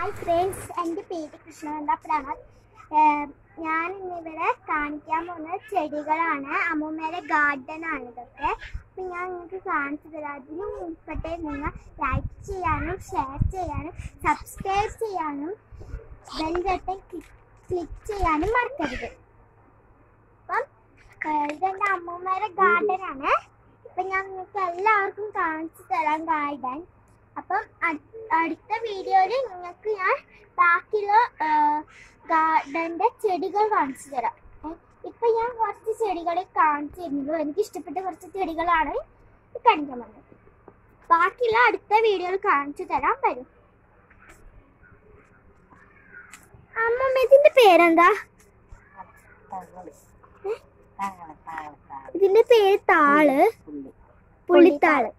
Hi friends എൻ്റെ പേര് കൃഷ്ണനന്ദ പ്രണത് ഞാൻ ഇന്നിവിടെ കാണിക്കാൻ പോകുന്ന ചെടികളാണ് അമ്മൂമ്മയുടെ ഗാർഡൻ ആണ് ഇതൊക്കെ അപ്പം ഞാൻ നിങ്ങൾക്ക് കാണിച്ചു തരാം അതിന് മുൻപട്ടേ നിങ്ങൾ ലൈക്ക് ചെയ്യാനും ഷെയർ ചെയ്യാനും സബ്സ്ക്രൈബ് ചെയ്യാനും ബെൽ ബട്ടൺ ക്ലിക്ക് ചെയ്യാനും മറക്കരുത് അപ്പം ഏഹ് ഇതെൻ്റെ അമ്മൂമ്മയുടെ ഗാർഡൻ ആണ് അപ്പം ഞാൻ നിങ്ങൾക്ക് എല്ലാവർക്കും കാണിച്ചു തരാം ഗാർഡൻ അപ്പം അടു- അടുത്ത വീഡിയോയിൽ നിങ്ങൾക്ക് ഞാൻ ബാക്കിയുള്ള ഗാർഡന്റെ ചെടികൾ കാണിച്ചു തരാം ഏ, ഇപ്പൊ ഞാൻ കുറച്ച് ചെടികളെ കാണിച്ചു തരുന്നുള്ളൂ എനിക്ക് ഇഷ്ടപ്പെട്ട കുറച്ച് ചെടികളാണ് കാണിക്കാൻ വന്നത് ബാക്കിയുള്ള അടുത്ത വീഡിയോയിൽ കാണിച്ചു തരാൻ വരും അമ്മമ്മ ഇതിന്റെ പേരെന്താ ഇതിന്റെ പേര് താള് പുളിത്താള്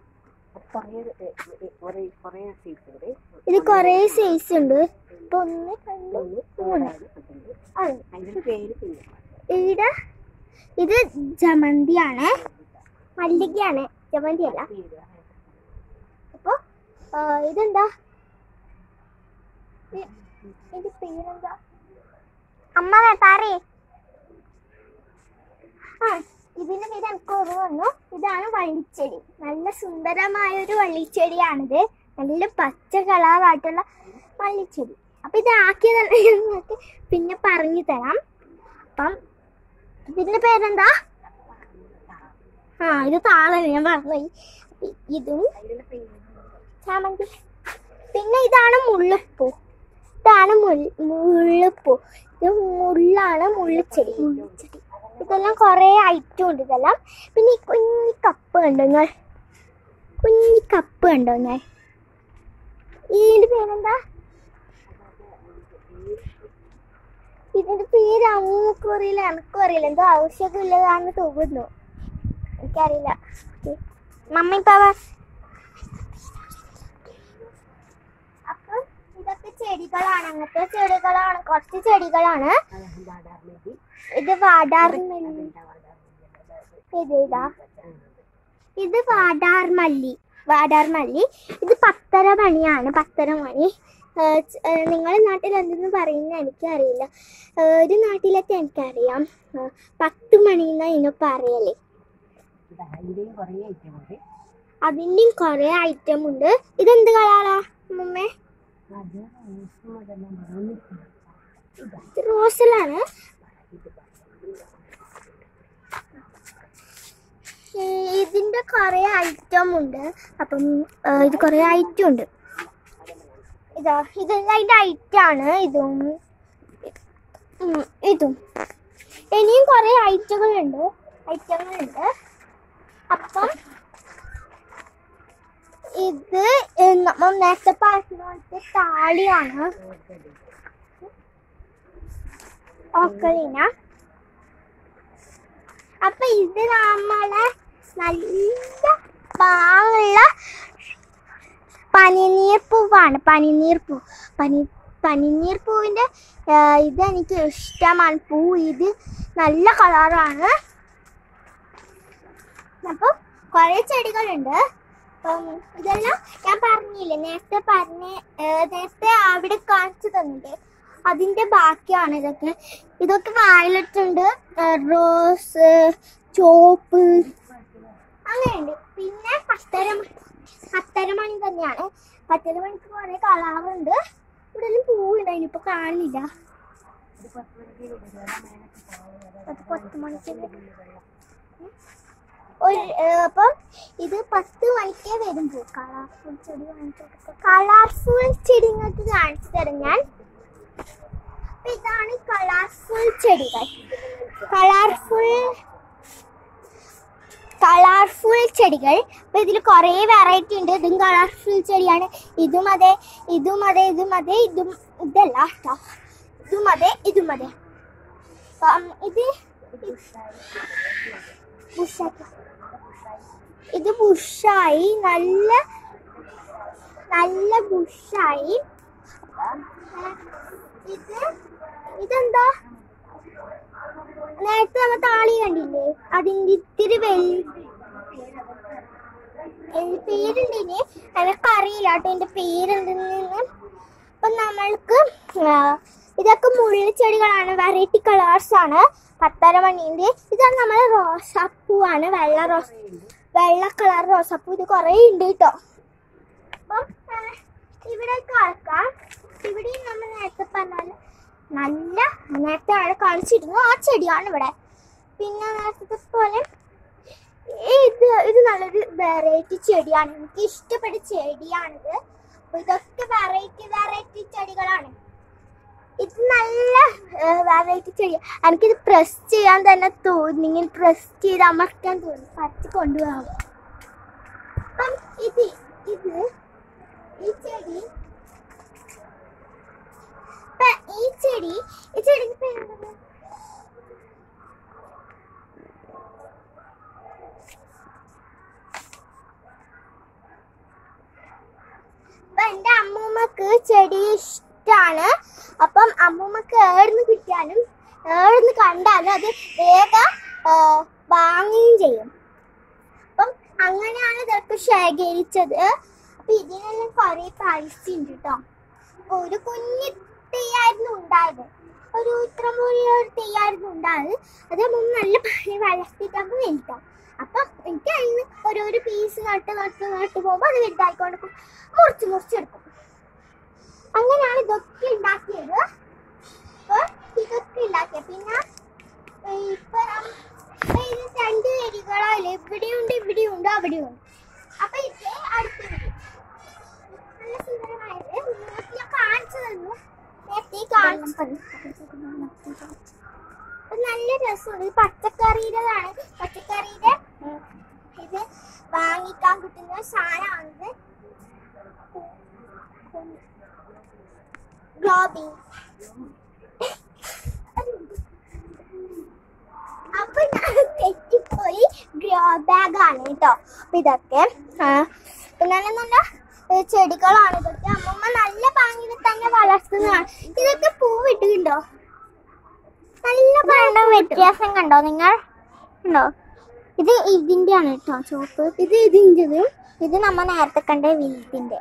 ഇത് കൊറേ സൈസ് ഉണ്ട് ഇപ്പൊ ഒന്ന് രണ്ട് മൂന്ന് ആണ്. ഇവിടെ ഇത് ജമന്തിയാണ് മല്ലികയാണ് ജമന്തി അല്ല അപ്പൊ ആ, ഇതെന്താ ഇ- ഇത് പേരെന്താ അമ്മ പറയേ ആ ഇതിന്റെ പേര് എനിക്ക് ഓർമ്മ വന്നു ഇതാണ് വള്ളിച്ചെടി നല്ല സുന്ദരമായ ഒരു വള്ളിച്ചെടിയാണിത് നല്ല പച്ച കളറായിട്ടുള്ള വള്ളിച്ചെടി അപ്പൊ ഇത് ആക്കിയത് നിങ്ങൾക്ക് പിന്നെ പറഞ്ഞു തരാം അപ്പം ഇതിന്റെ പേരെന്താ ആ ഇത് താളന് ഞാൻ പറഞ്ഞു ഇതും ചാമന്തി പിന്നെ ഇതാണ് മുള്ളിപ്പൂ ഇതാണ് മുൾ- മുള്ളിപ്പൂ ഇത് മുള്ളാണ് മുള്ളിച്ചെടി മുള്ളിച്ചെടി ഇതെല്ലാം കുറേ ഐറ്റം ഉണ്ട് ഇതെല്ലാം പിന്നെ ഈ കുഞ്ഞി കപ്പ് കണ്ടോ നിങ്ങൾ കുഞ്ഞി കപ്പ് കണ്ടോ ഞാൻ ഇതിന്റെ പേരെന്താ ഇതിന്റെ പേര് അമ്മൂക്കും അറിയില്ല എനക്കും അറിയില്ല എന്തോ ആവശ്യമില്ലതാണെന്ന് തോന്നുന്നു എനിക്കറിയില്ല ഓക്കേ. മമ്മി പാവ അപ്പൊ ഇതൊക്കെ ചെടികളാണ് അങ്ങനത്തെ ചെടികളാണ് കുറച്ച് ചെടികളാണ് ഇത് വാടാർമല്ലി ഇത് ഇതാ ഇത് വാടാർമല്ലി വാടാർമല്ലി ഇത് പത്തര മണിയാണ് പത്തര മണി നിങ്ങളുടെ നാട്ടിൽ എന്തെന്ന് പറയുന്നത് എനിക്കറിയില്ല ഏഹ് ഒരു നാട്ടിലൊക്കെ എനിക്കറിയാം ഏഹ് പത്ത് മണി എന്നാ ഇതിനെ പറയല് അതിൻ്റെയും കുറേ ഐറ്റം ഉണ്ട് ഇതെന്ത് കളറാ മമ്മേ ഇത് റോസിലാണ് ഏ, ഇതിന്റെ കുറെ ഐറ്റം ഉണ്ട് അപ്പം ഏ, ഇത് കുറെ ഐറ്റം ഉണ്ട് ഇതാ ഇതെല്ലാം അതിന്റെ ഐറ്റം ആണ് ഇതും ഉം, ഇതും ഇനിയും കുറെ ഐറ്റങ്ങളുണ്ട് ഐറ്റങ്ങളുണ്ട് അപ്പം ഇത് ഏ, നമ്മൾ നേരത്തെ പറഞ്ഞ പോലത്തെ താളിയാണ് ഓക്കലിന അപ്പൊ ഇത് നമ്മളെ നല്ല പാങ്ങുള്ള പനിനീർ പൂവാണ് പനിനീർ പൂ പനി പനിനീർ പൂവിന്റെ ആ, ഇത് എനിക്ക് ഇഷ്ടമാണ് പൂ ഇത് നല്ല കളറാണ് അപ്പൊ കുറെ ചെടികളുണ്ട് അപ്പം ഇതെല്ലാം ഞാൻ പറഞ്ഞില്ലേ നേരത്തെ പറഞ്ഞ ഏ, നേരത്തെ അവിടെ കാണിച്ചു തന്നില്ലേ അതിന്റെ ബാക്കിയാണ് ഇതൊക്കെ ഇതൊക്കെ വയലറ്റ് ഉണ്ട് റോസ് ചോപ്പ് അങ്ങനെയുണ്ട് പിന്നെ പത്തര മണി പത്തര മണി തന്നെയാണ് പത്തര മണിക്ക് കുറെ കളറുണ്ട് ഇവിടെ എല്ലാം പൂവുണ്ട് അതിനിപ്പോ കാണുന്നില്ല അത് പത്ത് മണിക്ക് ഒരു ഏഹ്, അപ്പം ഇത് പത്ത് മണിക്കേ വരും പൂ കളർഫുൾ ചെടി കാണിച്ചു കളർഫുൾ ചെടി നിങ്ങൾക്ക് കാണിച്ചു തരാം ഞാൻ അപ്പൊ ഇതാണ് കളർഫുൾ ചെടികൾ കളർഫുൾ കളർഫുൾ ചെടികൾ അപ്പൊ ഇതിൽ കുറേ വെറൈറ്റി ഉണ്ട് ഇതും കളർഫുൾ ചെടിയാണ് ഇതും അതെ ഇതും അതെ ഇതും അതെ ഇതും ഇതല്ല ട്ടോ. ഇതും അതെ ഇതും അതെ അപ്പം ഇത് ബുഷാക്കി. ഇത് ബുഷായി നല്ല നല്ല ബുഷായി ഇത് ഇതെന്താ നേരത്തെ നമ്മ താളി കണ്ടില്ലേ അതിന്റെ ഇത്തിരി വെള്ളി പേരുണ്ടിനി എനക്ക് അറിയില്ല കേട്ടോ എന്റെ പേരെന്തെന്ന് അപ്പൊ നമ്മൾക്ക് ആ, ഇതൊക്കെ മുള്ളിച്ചെടികളാണ് വെറൈറ്റി കളേഴ്സ് ആണ് പത്തര മണീൻ്റെ ഇതാണ് നമ്മളെ റോസാപ്പൂവാണ് വെള്ള റോസ് വെള്ള കളർ റോസാപ്പൂ ഇത് കുറേ ഉണ്ട് കേട്ടോ അപ്പം ആ, ഇവിടെ കളക്കാം ഇവിടെ നമ്മൾ നേരത്തെ പറഞ്ഞാൽ നല്ല നേരത്തെ അവിടെ കളിച്ചിരുന്നു ആ ചെടിയാണ് ഇവിടെ പിന്നെ നേരത്തെ പോലെ ഇത് ഇത് നല്ലൊരു വെറൈറ്റി ചെടിയാണ് എനിക്ക് ഇഷ്ടപ്പെട്ട ചെടിയാണിത് അപ്പൊ ഇതൊക്കെ വെറൈറ്റി വെറൈറ്റി ചെടികളാണ് ഇത് നല്ല വെറൈറ്റി ചെടി എനിക്കിത് പ്രസ് ചെയ്യാൻ തന്നെ തോന്നി ഇങ്ങനെ പ്രസ് ചെയ്ത് അമർത്താൻ തോന്നി പറിച്ച് കൊണ്ടുപോകാം അപ്പം ഇത് ഇത് ഈ ചെടി ഇപ്പൊ ഈ ചെടി ഈ ചെടിക്ക് പേരെന്താണ് അപ്പൊ എന്റെ അമ്മൂമ്മക്ക് ചെടി ഇഷ്ടാണ് അപ്പം അമ്മൂമ്മക്ക് ഏടുന്ന് കിട്ടിയാലും ഏടുന്ന് കണ്ടാലും അത് വേഗം ആ, വാങ്ങുകയും ചെയ്യും അപ്പം അങ്ങനെയാണ് ഇതൊക്കെ ശേഖരിച്ചത് അപ്പൊ ഇതിനെല്ലാം കുറെ പൈസ ഉണ്ട് കേട്ടോ ഒരു കുഞ്ഞു തെയ്യായിരുന്നു ഉണ്ടായത് ഒരു ഇത്ര മുറിയ ഒരു തെയ്യായിരുന്നു ഉണ്ടായത് അത് മുമ്പ് നല്ല പണി വളർത്തിയിട്ടാകുമ്പോൾ വലുതാവും അപ്പം എനിക്ക് അതിന് ഓരോരോ പീസ് നട്ട് നട്ട് നട്ട് പോകുമ്പോൾ അത് വലുതായിക്കൊണ്ട് പോകും. മുറിച്ച് മുറിച്ചെടുക്കും അങ്ങനെയാണ് ഇതൊക്കെ ഉണ്ടാക്കിയത് അപ്പൊ ഇതൊക്കെ ഉണ്ടാക്കിയത് പിന്നെ ഇപ്പൊ നം- ഇപ്പൊ ഇത് രണ്ട് വരികളല്ലേ ഇവിടെയുണ്ട് ഇവിടെയുണ്ട് അവിടെയുണ്ട് അപ്പൊ ഇത് അടുത്ത വരി. നല്ല സുന്ദരമായത് നിങ്ങൾക്ക് ഞാൻ കാണിച്ചു തന്നു നേരത്തെ കാണിച്ചു അപ്പൊ നല്ല രസമുണ്ട് ഇത് പച്ചക്കറിയുടേതാണ് പച്ചക്കറിയുടെ ഉം, ഇത് വാങ്ങിക്കാൻ കിട്ടുന്ന സാധനമാണിത് ഗ്ലോബി അപ്പൊ ഞാൻ തെറ്റിപ്പോയി ഗ്രോ ബാഗ് ആണ് കേട്ടോ അപ്പൊ ഇതൊക്കെ ആ, നല്ല നല്ല ഏ, ചെടികളാണ് ഇതൊക്കെ അമ്മമ്മ നല്ല ഭംഗിയിൽ തന്നെ വളർത്തുന്നതാണ് ഇതൊക്കെ പൂവിട്ടുണ്ടോ നല്ല ഭംഗി വ്യത്യാസം കണ്ടോ നിങ്ങൾ ഉണ്ടോ ഇത് ഇതിന്റെ ആണ് കേട്ടോ ചുവപ്പ് ഇത് ഇതിൻ്റെതും ഇത് നമ്മ നേരത്തെ കണ്ട വിൽത്തിന്റെ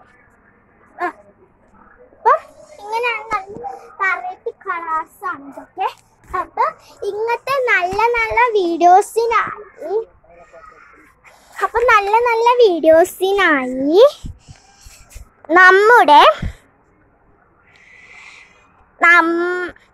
അപ്പൊ ഇങ്ങനെയാണ് നല്ല വെറൈറ്റി കളേഴ്സ് ആണ് ഇതൊക്കെ അപ്പൊ ഇങ്ങനത്തെ നല്ല നല്ല വീഡിയോസിനായി അപ്പൊ നല്ല നല്ല വീഡിയോസിനായി നമ്മുടെ നം